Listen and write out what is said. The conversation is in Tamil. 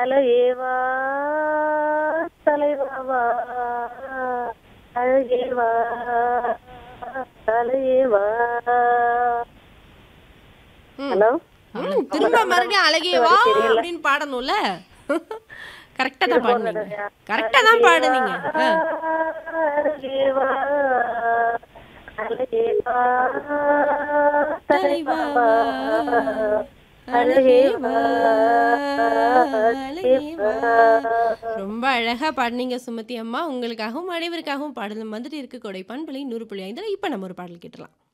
தலையேவா தலைவாவா அழகேவா தலையேவா ம். ஹலோ ம், திரும்ப மறுபடியும் அழகே வா அப்படின்னு பாடணும்ல கரெக்டா தான் பாடுனீங்க கரெக்டா தான் பாடுனீங்க ஆ. அழகேவா அழகேவா தலைவாவா அழகேவா அழகேவா ரொம்ப அழகா பாடுனீங்க சுமதி அம்மா உங்களுக்காகவும் அனைவருக்காகவும் பாடலும் வந்துட்டு இருக்கு கொடை பண்பலை நூறு புள்ளி ஐந்துல இப்ப நம்ம ஒரு பாடல் கேட்டலாம்